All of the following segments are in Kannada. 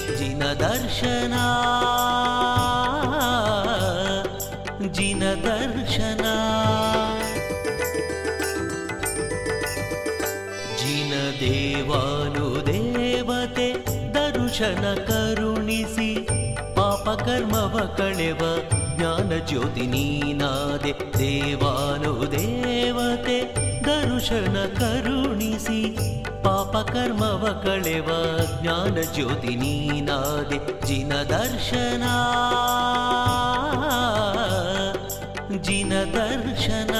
ಜಿನ ದರ್ಶನ ಜಿನ ದರ್ಶನ ಜಿನ ದೇವಾನು ದೇವತೆ ದರುಶನ ಕರುಣಿಸಿ ಪಾಪ ಕರ್ಮವ ಕಳೆವ ಜ್ಞಾನ ಜ್ಯೋತಿ ನೀನಾದೆ ದೇವಾನು ದೇವತೆ ದರುಶನ ಕರುಣಿಸಿ ಪಾಪ ಕರ್ಮವ ಕಳೆವ ಜ್ಞಾನ ಜ್ಯೋತಿ ನೀನಾದೆ ಜಿನ ದರ್ಶನ ಜಿನ ದರ್ಶನ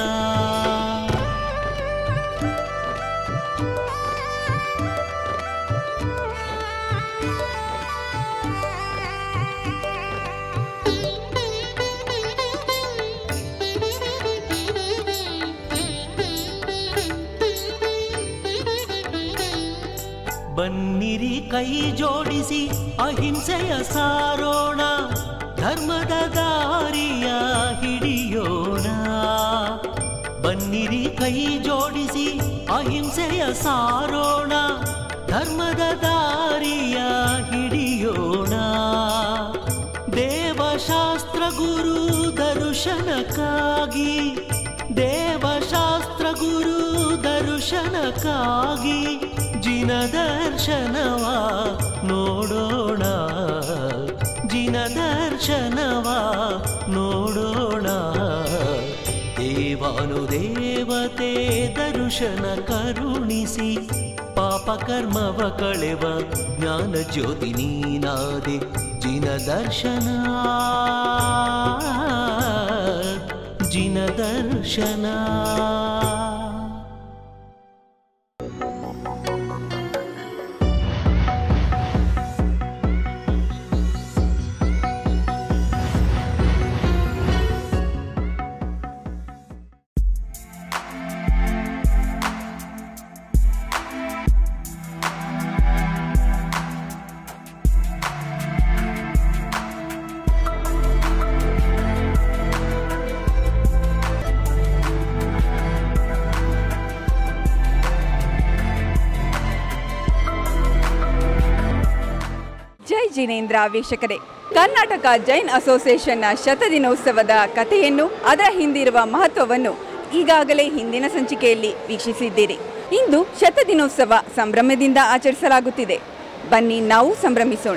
ಬನ್ನಿರಿ ಕೈ ಜೋಡಿಸಿ ಅಹಿಂಸೆಯ ಸಾರೋಣ ಧರ್ಮದ ದಾರಿಯ ಹಿಡಿಯೋಣ ಬನ್ನಿರಿ ಕೈ ಜೋಡಿಸಿ ಅಹಿಂಸೆಯ ಸಾರೋಣ ಧರ್ಮದ ದಾರಿಯ ಹಿಡಿಯೋಣ ದೇವಶಾಸ್ತ್ರ ಗುರು ದರ್ಶನಕ್ಕಾಗಿ ದೇವಶಾಸ್ತ್ರ ಗುರು ದರ್ಶನಕ್ಕಾಗಿ ಜಿನ ದರ್ಶನವ ನೋಡೋಣ ಜಿನ ದರ್ಶನವ ನೋಡೋಣ ದೇವಾನು ದೇವತೆ ದರ್ಶನ ಕರುಣಿಸಿ ಪಾಪ ಕರ್ಮವ ಕಳೆವ ಜ್ಞಾನ ಜ್ಯೋತಿ ನೀನಾದೆ ಜಿನ ದರ್ಶನ ಜಿನ ದರ್ಶನ ಜೈ ಜಿನೇಂದ್ರ ವೀಕ್ಷಕರೇ ಕರ್ನಾಟಕ ಜೈನ್ ಅಸೋಸಿಯೇಷನ್ನ ಶತದಿನೋತ್ಸವದ ಕಥೆಯನ್ನು ಅದರ ಹಿಂದಿರುವ ಮಹತ್ವವನ್ನು ಈಗಾಗಲೇ ಹಿಂದಿನ ಸಂಚಿಕೆಯಲ್ಲಿ ವೀಕ್ಷಿಸಿದ್ದೀರಿ ಇಂದು ಶತದಿನೋತ್ಸವ ಸಂಭ್ರಮದಿಂದ ಆಚರಿಸಲಾಗುತ್ತಿದೆ ಬನ್ನಿ ನಾವು ಸಂಭ್ರಮಿಸೋಣ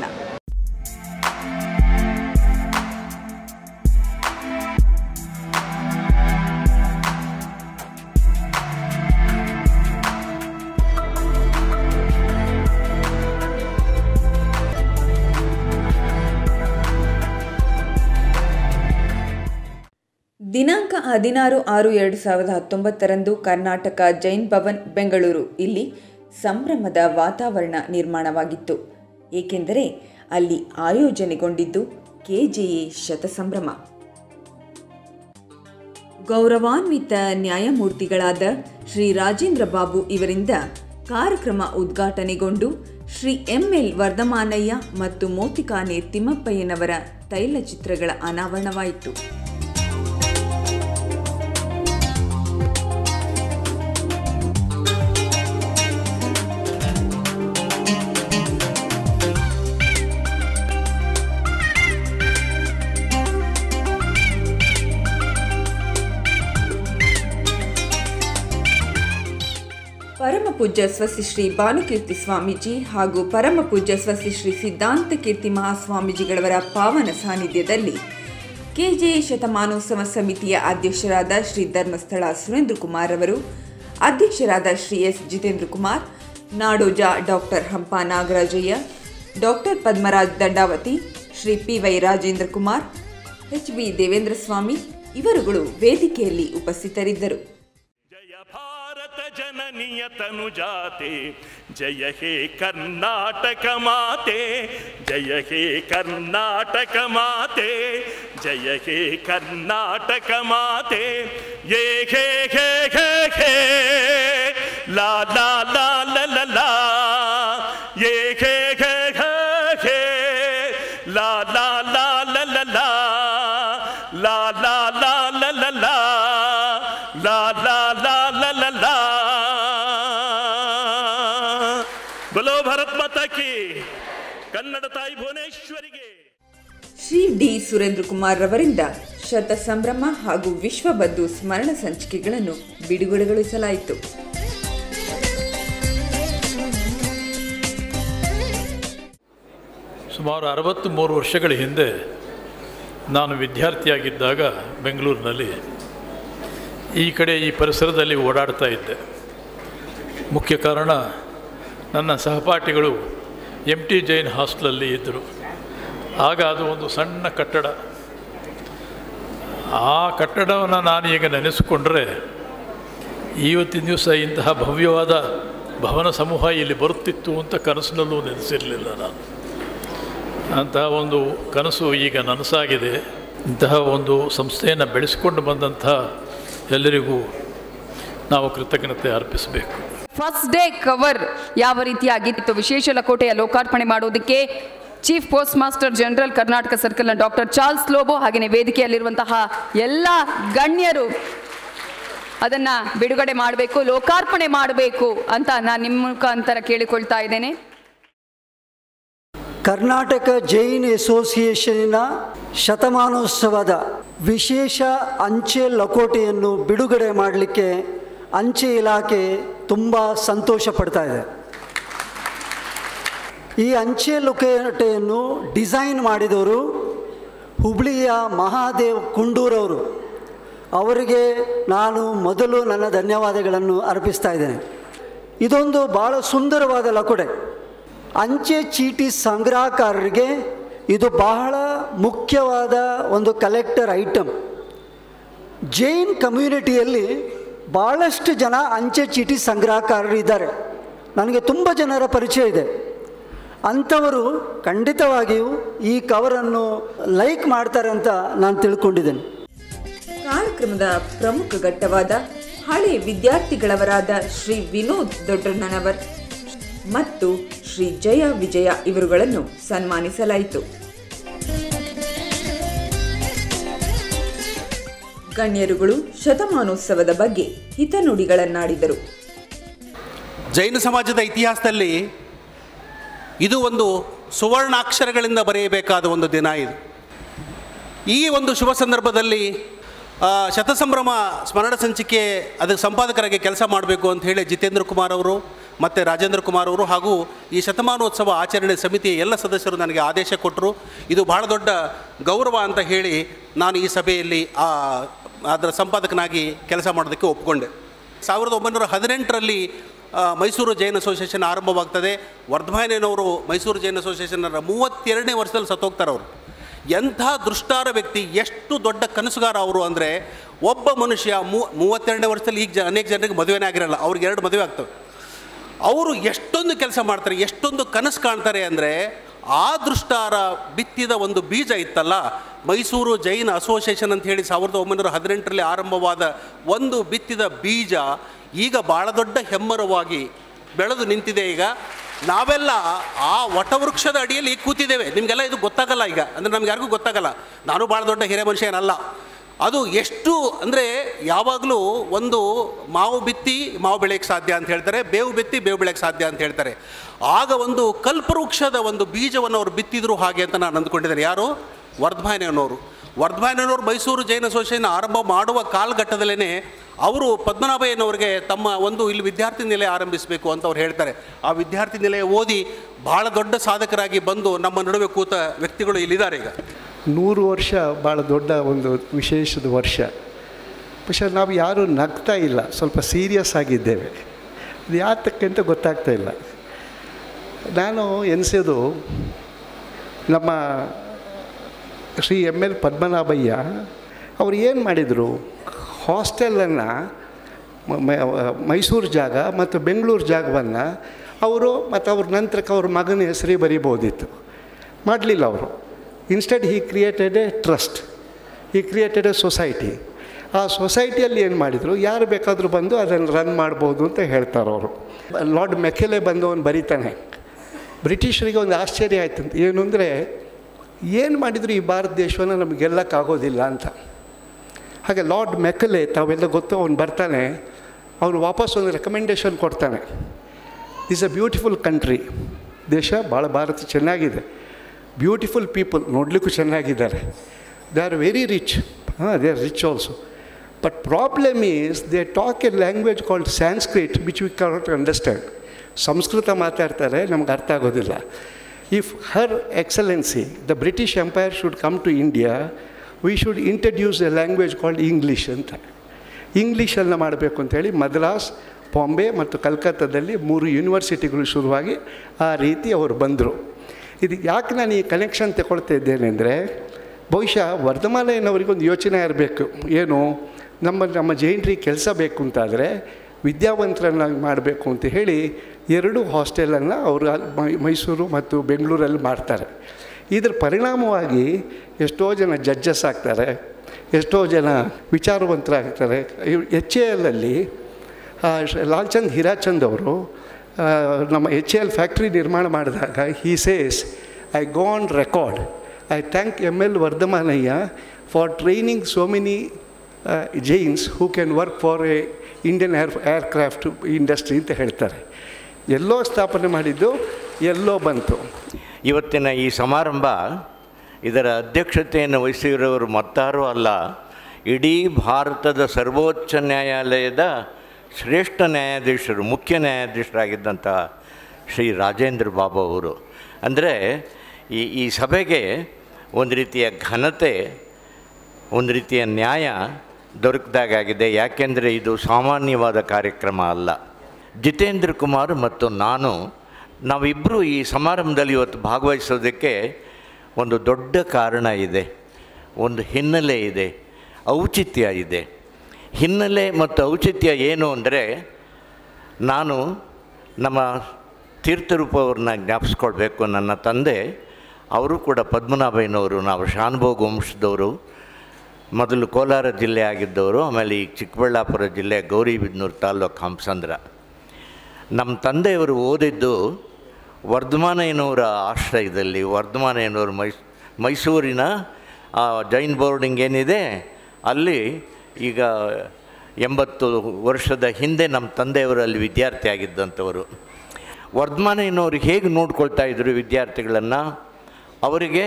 ದಿನಾಂಕ ಹದಿನಾರು ಆರು ಎರಡು ಸಾವಿರದ ಹತ್ತೊಂಬತ್ತರಂದು ಕರ್ನಾಟಕ ಜೈನ್ ಭವನ್ ಬೆಂಗಳೂರು ಇಲ್ಲಿ ಸಂಭ್ರಮದ ವಾತಾವರಣ ನಿರ್ಮಾಣವಾಗಿತ್ತು ಏಕೆಂದರೆ ಅಲ್ಲಿ ಆಯೋಜನೆಗೊಂಡಿದ್ದು ಕೆಜೆಎ ಶತಸಂಭ್ರಮ ಗೌರವಾನ್ವಿತ ನ್ಯಾಯಮೂರ್ತಿಗಳಾದ ಶ್ರೀ ರಾಜೇಂದ್ರ ಬಾಬು ಇವರಿಂದ ಕಾರ್ಯಕ್ರಮ ಉದ್ಘಾಟನೆಗೊಂಡು ಶ್ರೀ ಎಂಎಲ್ ವರ್ಧಮಾನಯ್ಯ ಮತ್ತು ಮೋತಿಕಾನೆ ತಿಮ್ಮಪ್ಪಯ್ಯನವರ ತೈಲಚಿತ್ರಗಳ ಅನಾವರಣವಾಯಿತು ಪರಮ ಪೂಜ್ಯ ಸ್ವಸ್ತಿ ಶ್ರೀ ಭಾನುಕೀರ್ತಿ ಸ್ವಾಮೀಜಿ ಹಾಗೂ ಪರಮ ಪೂಜ್ಯ ಸ್ವಸ್ತಿ ಶ್ರೀ ಸಿದ್ಧಾಂತ ಕೀರ್ತಿ ಮಹಾಸ್ವಾಮೀಜಿಗಳವರ ಪಾವನ ಸಾನ್ನಿಧ್ಯದಲ್ಲಿ ಕೆಜೆ ಶತಮಾನೋತ್ಸವ ಸಮಿತಿಯ ಅಧ್ಯಕ್ಷರಾದ ಶ್ರೀ ಧರ್ಮಸ್ಥಳ ಸುರೇಂದ್ರ ಕುಮಾರ್ ಅವರು ಅಧ್ಯಕ್ಷರಾದ Shri S Jitendra Kumar Nadoja doctor Hampa Nagarajaiah doctor Padmaraj Dandavati Shri P Y Rajendra Kumar H B Devendra Swamy ಇವರುಗಳು ವೇದಿಕೆಯಲ್ಲಿ ಉಪಸ್ಥಿತರಿದ್ದರು ಜಯ ಭಾರತ ಜನನಿಯ ತನು ಜಾತೆ ಜಯ ಹೇ ಕರ್ನಾಟಕ ಮಾತೆ ಜಯ ಹೇ ಕರ್ನಾಟಕ ಮಾತೆ ಜಯ ಹೇ ಕರ್ನಾಟಕ ಮಾತೆ ಯೇ ಹೇ ಹೇ ಹೇ ಹೇ ಲಾ ಲಾ ಲಾ ಲ ಲ ಲಾ ಯೇ ಹೇ ಹೇ ಹೇ ಹೇ ಲಾ ಲಾ ಲಾ ಲ ಲ ಲಾ ಲಾ ಲಾ ಲಾ ಲ ಲ ಲಾ ಲಾ ಲಾ ಲಾ ಲ ಲ ಲಾ बोलो भारत माता की ಕನ್ನಡ ತಾಯಿ ಭುವನೇಶ್ವರಿಗೆ ಶ್ರೀ ಡಿ ಸುರೇಂದ್ರ ಕುಮಾರ್ ರವರಿಂದ ಶತ ಸಂಭ್ರಮ ಹಾಗೂ ವಿಶ್ವಬಂಧು ಸ್ಮರಣ ಸಂಚಿಕೆಗಳನ್ನು ಬಿಡುಗಡೆಗೊಳಿಸಲಾಯಿತು ಸುಮಾರು ಅರವತ್ತು ಮೂರು ವರ್ಷಗಳ ಹಿಂದೆ ನಾನು ವಿದ್ಯಾರ್ಥಿಯಾಗಿದ್ದಾಗ ಬೆಂಗಳೂರಿನಲ್ಲಿ ಈ ಕಡೆ ಈ ಪರಿಸರದಲ್ಲಿ ಓಡಾಡ್ತಾ ಇದ್ದೆ ಮುಖ್ಯ ಕಾರಣ ನನ್ನ ಸಹಪಾಠಿಗಳು ಎಮ್ ಟಿ ಜೈನ್ ಹಾಸ್ಟೆಲಲ್ಲಿ ಇದ್ದರು ಆಗ ಅದು ಒಂದು ಸಣ್ಣ ಕಟ್ಟಡ ಆ ಕಟ್ಟಡವನ್ನು ನಾನು ಈಗ ನೆನೆಸಿಕೊಂಡ್ರೆ ಇವತ್ತಿನ ದಿವಸ ಇಂತಹ ಭವ್ಯವಾದ ಭವನ ಸಮೂಹ ಇಲ್ಲಿ ಬರುತ್ತಿತ್ತು ಅಂತ ಕನಸಿನಲ್ಲೂ ನೆನೆಸಿರಲಿಲ್ಲ ನಾನು ಅಂತಹ ಒಂದು ಕನಸು ಈಗ ನನಸಾಗಿದೆ ಇಂತಹ ಒಂದು ಸಂಸ್ಥೆಯನ್ನು ಬೆಳೆಸಿಕೊಂಡು ಬಂದಂಥ ಎಲ್ಲರಿಗೂ ನಾವು ಕೃತಜ್ಞತೆ ಅರ್ಪಿಸಬೇಕು ಫಸ್ಟ್ ಡೇ ಕವರ್ ಯಾವ ರೀತಿಯಾಗಿತ್ತು ವಿಶೇಷ ಲಕೋಟೆಯ ಲೋಕಾರ್ಪಣೆ ಮಾಡೋದಕ್ಕೆ chief post master general Karnataka ಸರ್ಕಲ್ನ ಡಾಕ್ಟರ್ ಚಾರ್ಲ್ಸ್ ಲೋಬೋ ಹಾಗೆಯೇ ವೇದಿಕೆಯಲ್ಲಿರುವಂತಹ ಎಲ್ಲ ಗಣ್ಯರು ಅದನ್ನ ಬಿಡುಗಡೆ ಮಾಡಬೇಕು ಲೋಕಾರ್ಪಣೆ ಮಾಡಬೇಕು ಅಂತ ನಾನು ನಿಮ್ಮ ಮುಖಾಂತರ ಕೇಳಿಕೊಳ್ತಾ ಇದ್ದೇನೆ ಕರ್ನಾಟಕ ಜೈನ್ ಅಸೋಸಿಯೇಷನಿನ ಶತಮಾನೋತ್ಸವದ ವಿಶೇಷ ಅಂಚೆ ಲಕೋಟೆಯನ್ನು ಬಿಡುಗಡೆ ಮಾಡಲಿಕ್ಕೆ ಅಂಚೆ ಇಲಾಖೆ ತುಂಬ ಸಂತೋಷ ಪಡ್ತಾ ಇದೆ ಈ ಅಂಚೆ ಲಕೋಟೆಯನ್ನು ಡಿಸೈನ್ ಮಾಡಿದವರು ಹುಬ್ಳಿಯ ಮಹಾದೇವ್ ಕುಂಡೂರವರು ಅವರಿಗೆ ನಾನು ಮೊದಲು ನನ್ನ ಧನ್ಯವಾದಗಳನ್ನು ಅರ್ಪಿಸ್ತಾ ಇದ್ದೇನೆ ಇದೊಂದು ಭಾಳ ಸುಂದರವಾದ ಲಕೋಟೆ ಅಂಚೆ ಚೀಟಿ ಸಂಗ್ರಹಕಾರರಿಗೆ ಇದು ಬಹಳ ಮುಖ್ಯವಾದ ಒಂದು ಕಲೆಕ್ಟರ್ ಐಟಮ್ ಜೈನ್ ಕಮ್ಯುನಿಟಿಯಲ್ಲಿ ಭಾಳಷ್ಟು ಜನ ಅಂಚೆ ಚೀಟಿ ಸಂಗ್ರಹಕಾರರು ಇದ್ದಾರೆ ನನಗೆ ತುಂಬ ಜನರ ಪರಿಚಯ ಇದೆ ಅಂಥವರು ಖಂಡಿತವಾಗಿಯೂ ಈ ಕವರನ್ನು ಲೈಕ್ ಮಾಡ್ತಾರೆ ಅಂತ ನಾನು ತಿಳ್ಕೊಂಡಿದ್ದೇನೆ ಕಾರ್ಯಕ್ರಮದ ಪ್ರಮುಖ ಘಟ್ಟವಾದ ಹಳೆ ವಿದ್ಯಾರ್ಥಿಗಳವರಾದ ಶ್ರೀ ವಿನೋದ್ ದೊಡ್ಡಣ್ಣನವರ್ ಮತ್ತು ಶ್ರೀ ಜಯ ವಿಜಯ ಇವರುಗಳನ್ನು ಸನ್ಮಾನಿಸಲಾಯಿತು ಗಣ್ಯರುಗಳು ಶತಮಾನೋತ್ಸವದ ಬಗ್ಗೆ ಹಿತನುಡಿಗಳನ್ನಾಡಿದರು ಜೈನ ಸಮಾಜದ ಇತಿಹಾಸದಲ್ಲಿ ಇದು ಒಂದು ಸುವರ್ಣಾಕ್ಷರಗಳಿಂದ ಬರೆಯಬೇಕಾದ ಒಂದು ದಿನ ಇದು ಈ ಒಂದು ಶುಭ ಸಂದರ್ಭದಲ್ಲಿ ಆ, ಶತಸಂಭ್ರಮ ಸ್ಮರಣ ಸಂಚಿಕೆ ಅದಕ್ಕೆ ಸಂಪಾದಕರಾಗಿ ಕೆಲಸ ಮಾಡಬೇಕು ಅಂತ ಹೇಳಿ ಜಿತೇಂದ್ರ ಕುಮಾರ್ ಅವರು ಮತ್ತು ರಾಜೇಂದ್ರ ಕುಮಾರ್ ಅವರು ಹಾಗೂ ಈ ಶತಮಾನೋತ್ಸವ ಆಚರಣೆ ಸಮಿತಿಯ ಎಲ್ಲ ಸದಸ್ಯರು ನನಗೆ ಆದೇಶ ಕೊಟ್ಟರು ಇದು ಬಹಳ ದೊಡ್ಡ ಗೌರವ ಅಂತ ಹೇಳಿ ನಾನು ಈ ಸಭೆಯಲ್ಲಿ ಆ, ಅದರ ಸಂಪಾದಕನಾಗಿ ಕೆಲಸ ಮಾಡೋದಕ್ಕೆ ಒಪ್ಕೊಂಡೆ ಸಾವಿರದ ಒಂಬೈನೂರ ಹದಿನೆಂಟರಲ್ಲಿ ಆ, ಮೈಸೂರು ಜೈನ್ ಅಸೋಸಿಯೇಷನ್ ಆರಂಭವಾಗ್ತದೆ ವರ್ಧಮಾನೇನವರು ಮೈಸೂರು ಜೈನ್ ಅಸೋಸಿಯೇಷನ್ನ ಮೂವತ್ತೆರಡನೇ ವರ್ಷದಲ್ಲಿ ಸತ್ತೋಗ್ತಾರೆ ಅವರು ಎಂಥ ದೃಷ್ಟಾರ ವ್ಯಕ್ತಿ ಎಷ್ಟು ದೊಡ್ಡ ಕನಸುಗಾರ ಅವರು ಅಂದರೆ ಒಬ್ಬ ಮನುಷ್ಯ ಮೂ ಮೂವತ್ತೆರಡನೇ ವರ್ಷದಲ್ಲಿ ಈಗ ಜ ಅನೇಕ ಜನರಿಗೆ ಮದುವೆನೇ ಆಗಿರಲ್ಲ ಅವ್ರಿಗೆ ಎರಡು ಮದುವೆ ಆಗ್ತವೆ ಅವರು ಎಷ್ಟೊಂದು ಕೆಲಸ ಮಾಡ್ತಾರೆ ಎಷ್ಟೊಂದು ಕನಸು ಕಾಣ್ತಾರೆ ಅಂದರೆ ಆ ದೃಷ್ಟಾರ ಬಿತ್ತಿದ ಒಂದು ಬೀಜ ಇತ್ತಲ್ಲ ಮೈಸೂರು ಜೈನ್ ಅಸೋಸಿಯೇಷನ್ ಅಂತ ಹೇಳಿ ಸಾವಿರದ ಒಂಬೈನೂರ ಹದಿನೆಂಟರಲ್ಲಿ ಆರಂಭವಾದ ಒಂದು ಬಿತ್ತಿದ ಬೀಜ ಈಗ ಭಾಳ ದೊಡ್ಡ ಹೆಮ್ಮರವಾಗಿ ಬೆಳೆದು ನಿಂತಿದೆ ಈಗ ನಾವೆಲ್ಲ ಆ ವಟವೃಕ್ಷದ ಅಡಿಯಲ್ಲಿ ಕೂತಿದ್ದೇವೆ ನಿಮಗೆಲ್ಲ ಇದು ಗೊತ್ತಾಗಲ್ಲ ಈಗ ಅಂದರೆ ನಮ್ಗೆ ಯಾರಿಗೂ ಗೊತ್ತಾಗಲ್ಲ ನಾನು ಭಾಳ ದೊಡ್ಡ ಹಿರೇ ಮನುಷ್ಯ ಏನಲ್ಲ ಅದು ಎಷ್ಟು ಅಂದರೆ ಯಾವಾಗಲೂ ಒಂದು ಮಾವು ಬಿತ್ತಿ ಮಾವು ಬೆಳೆಯೋಕ್ಕೆ ಸಾಧ್ಯ ಅಂತ ಹೇಳ್ತಾರೆ ಬೇವು ಬಿತ್ತಿ ಬೇವು ಬೆಳೆಯೋಕ್ಕೆ ಸಾಧ್ಯ ಅಂತ ಹೇಳ್ತಾರೆ ಆಗ ಒಂದು ಕಲ್ಪವೃಕ್ಷದ ಒಂದು ಬೀಜವನ್ನು ಅವರು ಬಿತ್ತಿದ್ರು ಹಾಗೆ ಅಂತ ನಾನು ಅಂದ್ಕೊಂಡಿದ್ದೇನೆ ಯಾರು ವರ್ಧಮಾನೇನವರು ವರ್ಧಮಾನೇನವರು ಮೈಸೂರು ಜೈನ ಅಸೋಸಿಯೇಷನ್ ಆರಂಭ ಮಾಡುವ ಕಾಲಘಟ್ಟದಲ್ಲೇ ಅವರು ಪದ್ಮನಾಭಯ್ಯನವರಿಗೆ ತಮ್ಮ ಒಂದು ಇಲ್ಲಿ ವಿದ್ಯಾರ್ಥಿ ನಿಲಯ ಆರಂಭಿಸಬೇಕು ಅಂತ ಅವ್ರು ಹೇಳ್ತಾರೆ ಆ ವಿದ್ಯಾರ್ಥಿ ನಿಲಯ ಓದಿ ಭಾಳ ದೊಡ್ಡ ಸಾಧಕರಾಗಿ ಬಂದು ನಮ್ಮ ನಡುವೆ ಕೂತ ವ್ಯಕ್ತಿಗಳು ಇಲ್ಲಿದ್ದಾರೆ ಈಗ ನೂರು ವರ್ಷ ಭಾಳ ದೊಡ್ಡ ಒಂದು ವಿಶೇಷದ ವರ್ಷ പക്ഷേ ನಾವು ಯಾರೂ ನಗ್ತಾ ಇಲ್ಲ ಸ್ವಲ್ಪ ಸೀರಿಯಸ್ ಆಗಿದ್ದೇವೆ ಅದು ಯಾತಕ್ಕೆ ಅಂತ ಗೊತ್ತಾಗ್ತಾ ಇಲ್ಲ ನಾನು ಎನಿಸೋದು ನಮ್ಮ ಶ್ರೀ ಎಮ್ ಎಲ್ ಪದ್ಮನಾಭಯ್ಯ ಅವ್ರು ಏನು ಮಾಡಿದರು ಹಾಸ್ಟೆಲನ್ನು ಮೈಸೂರು ಜಾಗ ಮತ್ತು ಬೆಂಗಳೂರು ಜಾಗವನ್ನು ಅವರು ಮತ್ತು ಅವ್ರ ನಂತರಕ್ಕೆ ಅವ್ರ ಮಗನ ಹೆಸರೇ ಬರೀಬೋದಿತ್ತು ಮಾಡಲಿಲ್ಲ ಅವರು instead he created a trust he created a society ಆ ಸೊಸೈಟಿಯಲ್ಲಿ ಏನು ಮಾಡಿದರು ಯಾರು ಬೇಕಾದರೂ ಬಂದು ಅದನ್ನು ರನ್ ಮಾಡ್ಬೋದು ಅಂತ ಹೇಳ್ತಾರೆ ಅವರು ಲಾರ್ಡ್ ಮೆಕೆಲೆ ಬಂದು ಅವನು ಬರೀತಾನೆ ಬ್ರಿಟಿಷರಿಗೆ ಒಂದು ಆಶ್ಚರ್ಯ ಆಯ್ತಂತ ಏನು ಅಂದರೆ ಏನು ಮಾಡಿದ್ರು ಈ ಭಾರತ ದೇಶವನ್ನು ನಮಗೆ ಗೆಲ್ಲಕ್ಕಾಗೋದಿಲ್ಲ ಅಂತ ಹಾಗೆ ಲಾರ್ಡ್ ಮೆಕಲೆ ತಾವೆಲ್ಲ ಗೊತ್ತು ಅವನು ಬರ್ತಾನೆ ಅವನು ವಾಪಸ್ ಒಂದು ರೆಕಮೆಂಡೇಶನ್ ಕೊಡ್ತಾನೆ ಇಸ್ ಅ ಬ್ಯೂಟಿಫುಲ್ ಕಂಟ್ರಿ ದೇಶ ಭಾಳ ಭಾರತ ಚೆನ್ನಾಗಿದೆ ಬ್ಯೂಟಿಫುಲ್ ಪೀಪಲ್ ನೋಡಲಿಕ್ಕೂ ಚೆನ್ನಾಗಿದ್ದಾರೆ ದೇ ಆರ್ ವೆರಿ ರಿಚ್ ಹಾಂ they are rich also but problem is they talk a language called Sanskrit which we cannot understand Sanskrit ಮಾತಾಡ್ತಾರೆ ನಮ್ಗೆ ಅರ್ಥ ಆಗೋದಿಲ್ಲ if her excellency the British empire should come to India we should introduce a language called English ಅಂತ ಇಂಗ್ಲೀಷನ್ನು ಮಾಡಬೇಕು ಅಂತೇಳಿ ಮದ್ರಾಸ್ ಬಾಂಬೆ ಮತ್ತು ಕಲ್ಕತ್ತಾದಲ್ಲಿ ಮೂರು ಯೂನಿವರ್ಸಿಟಿಗಳು ಶುರುವಾಗಿ ಆ ರೀತಿ ಅವರು ಬಂದರು ಇದು ಯಾಕೆ ನಾನು ಈ ಕನೆಕ್ಷನ್ ತಗೊಳ್ತಾ ಇದ್ದೇನೆ ಅಂದರೆ ಬಹುಶಃ ವರ್ಧಮಾನಯ್ಯನವರಿಗೊಂದು ಯೋಚನೆ ಇರಬೇಕು ಏನು ನಮ್ಮ ನಮ್ಮ ಜೈನರಿಗೆ ಕೆಲಸ ಬೇಕು ಅಂತಾದರೆ ವಿದ್ಯಾವಂತರನ್ನಾಗಿ ಮಾಡಬೇಕು ಅಂತ ಹೇಳಿ ಎರಡು ಹಾಸ್ಟೆಲನ್ನು ಅವರು ಅಲ್ಲಿ ಮೈ- ಮೈಸೂರು ಮತ್ತು ಬೆಂಗಳೂರಲ್ಲಿ ಮಾಡ್ತಾರೆ ಇದರ ಪರಿಣಾಮವಾಗಿ ಎಷ್ಟೋ ಜನ ಜಡ್ಜಸ್ ಆಗ್ತಾರೆ ಎಷ್ಟೋ ಜನ ವಿಚಾರವಂತರಾಗ್ತಾರೆ ಎಚ್ ಎ ಎಲ್ಲಲ್ಲಿ ಲಾಲ್ಚಂದ್ ಹಿರಾಚಂದ್ ಅವರು ಆ, ನಮ್ಮ ಎಚ್ ಎಲ್ ಫ್ಯಾಕ್ಟ್ರಿ ನಿರ್ಮಾಣ ಮಾಡಿದಾಗ he says I go on record I thank M L Vardhamanaiah for training so many Jains who can work for a Indian air aircraft industry ಅಂತ ಹೇಳ್ತಾರೆ ಎಲ್ಲೋ ಸ್ಥಾಪನೆ ಮಾಡಿದ್ದು ಎಲ್ಲೋ ಬಂತು ಇವತ್ತಿನ ಈ ಸಮಾರಂಭ ಇದರ ಅಧ್ಯಕ್ಷತೆಯನ್ನು ವಹಿಸಿರೋರು ಮತ್ತಾರೂ ಅಲ್ಲ ಇಡೀ ಭಾರತದ ಸರ್ವೋಚ್ಚ ನ್ಯಾಯಾಲಯದ ಶ್ರೇಷ್ಠ ನ್ಯಾಯಾಧೀಶರು ಮುಖ್ಯ ನ್ಯಾಯಾಧೀಶರಾಗಿದ್ದಂಥ ಶ್ರೀ ರಾಜೇಂದ್ರ ಬಾಬು ಅವರು ಅಂದರೆ ಈ ಈ ಸಭೆಗೆ ಒಂದು ರೀತಿಯ ಘನತೆ ಒಂದು ರೀತಿಯ ನ್ಯಾಯ ದೊರಕಿದಾಗಿದೆ ಯಾಕೆಂದರೆ ಇದು ಸಾಮಾನ್ಯವಾದ ಕಾರ್ಯಕ್ರಮ ಅಲ್ಲ ಜಿತೇಂದ್ರ ಕುಮಾರ್ ಮತ್ತು ನಾನು ನಾವಿಬ್ಬರು ಈ ಸಮಾರಂಭದಲ್ಲಿ ಇವತ್ತು ಭಾಗವಹಿಸೋದಕ್ಕೆ ಒಂದು ದೊಡ್ಡ ಕಾರಣ ಇದೆ ಒಂದು ಹಿನ್ನೆಲೆ ಇದೆ ಔಚಿತ್ಯ ಇದೆ ಹಿನ್ನೆಲೆ ಮತ್ತು ಔಚಿತ್ಯ ಏನು ಅಂದರೆ ನಾನು ನಮ್ಮ ತೀರ್ಥರೂಪ ಅವ್ರನ್ನ ಜ್ಞಾಪಿಸ್ಕೊಳ್ಬೇಕು ನನ್ನ ತಂದೆ ಅವರು ಕೂಡ ಪದ್ಮನಾಭಯ್ಯನವರು ನಾವು ಶಾನುಭೋಗ ವಂಶದವರು ಮೊದಲು ಕೋಲಾರ ಜಿಲ್ಲೆ ಆಗಿದ್ದವರು ಆಮೇಲೆ ಈಗ ಚಿಕ್ಕಬಳ್ಳಾಪುರ ಜಿಲ್ಲೆ ಗೌರಿಬಿದನೂರು ತಾಲ್ಲೂಕು ಹಂಸಂದ್ರ ನಮ್ಮ ತಂದೆಯವರು ಓದಿದ್ದು ವರ್ಧಮಾನಯ್ಯನವರ ಆಶ್ರಯದಲ್ಲಿ ವರ್ಧಮಾನಯ್ಯನವರು ಮೈಸ್ ಮೈಸೂರಿನ ಆ ಜೈನ್ ಬೋರ್ಡಿಂಗ್ ಏನಿದೆ ಅಲ್ಲಿ ಈಗ ಎಂಬತ್ತು ವರ್ಷದ ಹಿಂದೆ ನಮ್ಮ ತಂದೆಯವರು ಅಲ್ಲಿ ವಿದ್ಯಾರ್ಥಿ ಆಗಿದ್ದಂಥವರು ವರ್ಧಮಾನಯ್ಯನವರು ಹೇಗೆ ನೋಡ್ಕೊಳ್ತಾ ಇದ್ದರು ವಿದ್ಯಾರ್ಥಿಗಳನ್ನು ಅವರಿಗೆ